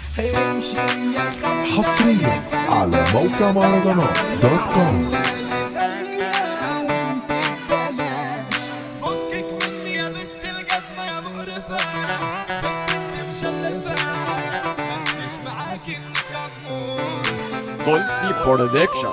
امشي يا خلي حصريا على موقع مهرجانات دوت كوم فكك مني يا بنت الجزمة يا مقرفة بنت انت مشلفة مش معاك انك امور بولسي برودكشن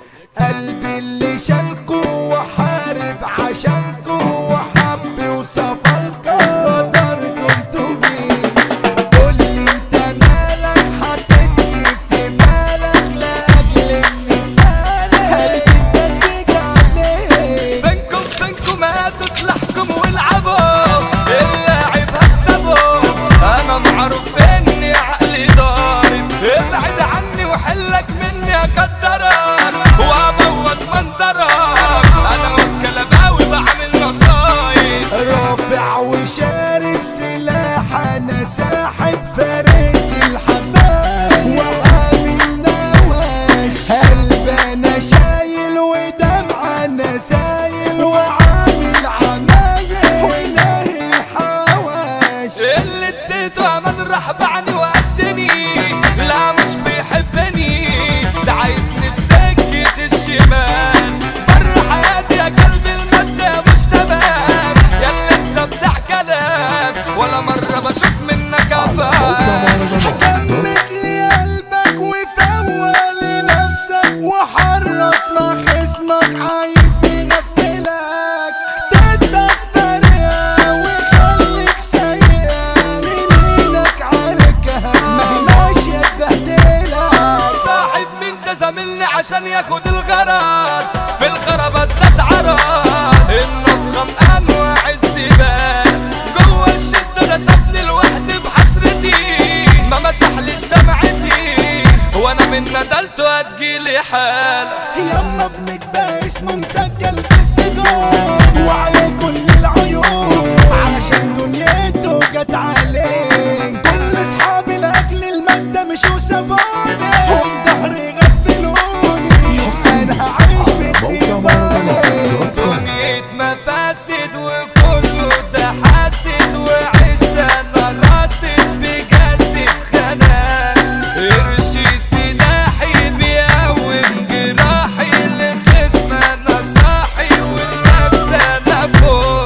قلبي اللي شالكو وحارب عشانكو وحب وسفركو قدركم تبين قولي انت مالك حاططني في مالك لاجل النسالك هل انت تيجي عليك فينكم فينكم هاتوا سلاحكم والعبوا اللاعب هكسبه انا معروف اني عقلي ضارب ابعد عني وحلك مني اقدرك وابوظ منظرك انا والكلباوي بعمل نصايب رافع وشارب سلاح انا ساحب فريق الحمام وعامل نواش قلب انا شايل ودمع انا سايل وعامل عمايل وناهي الحواش اللي اديته امان راح بعني وقدني لا مش بيحبني ده عايزني في سكة الشمال بره حياتي يا قلبي المادة مش تمام يا اللي انت بتاع كلام ولا مرة بشوف منك افعال حكمك لي قلبك وفوق لنفسك وحرص مع خصمك عايز يغفلك تدك فرقة ويخليك سيئة سنينك عاركها مهناش يتبهدلك صاحب مين ده زميلني عشان ياخد الغرض في الخرابات ده اتعرض النفخة انواع الزبال جوه الشدة ده سابني لوحدي بحسرتي ما مسحليش دمعتي وانا من ندلته هتجيلي حال يلا ابنك ده اسمه مسجل في السجون وعليه كل العيون علشان دنيته جت عليه كل اصحابي لاجل المادة مش وسابوني وفي ظهري غفلوني انا هعيش موقع مهرجانات بالديواني دوت كوم دنيا مفاسد وكله ده حاسد وعشت انا راسد بجد اتخنق قرشي سلاحي بيقوم جراحي لخصم انا صاحي والنفس انا فوق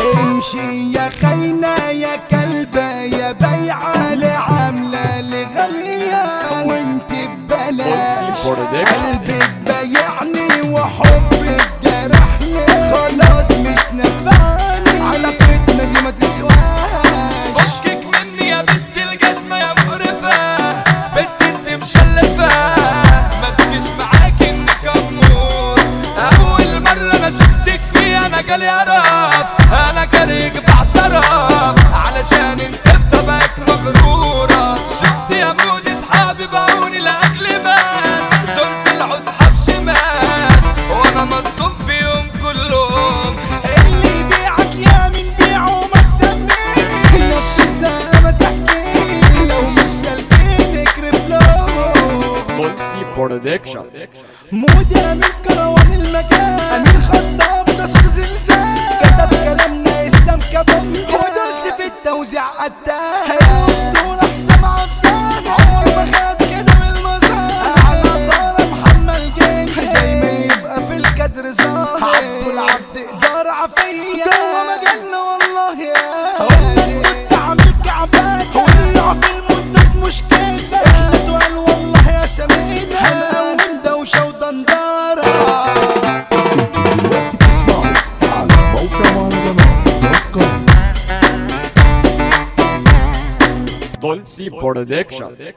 امشي يا خاينة يا كلبة يا بيعة لعاملة لغالية وانت ببلاش بولسي برودكشن قلبك بايعني وحبك جرحني خلاص مش نفعني علاقتنا دي ما تسواش فكك مني يا بنت الجزمة يا مقرفة بنت انت مشلفة ما تجيش معاك انك امور اول مرة انا شفتك فيها انا جالي قرف انا جالك بعترف علشان انت في طبعك مغرورة شفت يا مودي صحابي باعوني لاجل مال دول طلعوا صحاب شمال وانا مصدوم فيهم كلهم اللي يبيعك يا من بيعه ما تسميه نفس لا ما تحكيه لو مش سالكين اكرف له بولسي برودكشن مودي من كروان المكان امين خطاب ده صوت زلزال كتب كلامنا اسلام كابون ودولس في التوزيع قدام اسطورة حسام عبسان عمر ما خد كده من المزار على دار محمد جنح دايما يبقى في الكدر ظاهر عبد العبد ادارة عافية جوه مجالنا والله يا اقول لك كنت عامل كعبات ولع في المنتج مشكلة احنا تقال والله يا سمينة هنقوم دوشة ودندرة دلوقتي تسمعوا على موقع مهرجانات دوت كوم بولسي برودكشن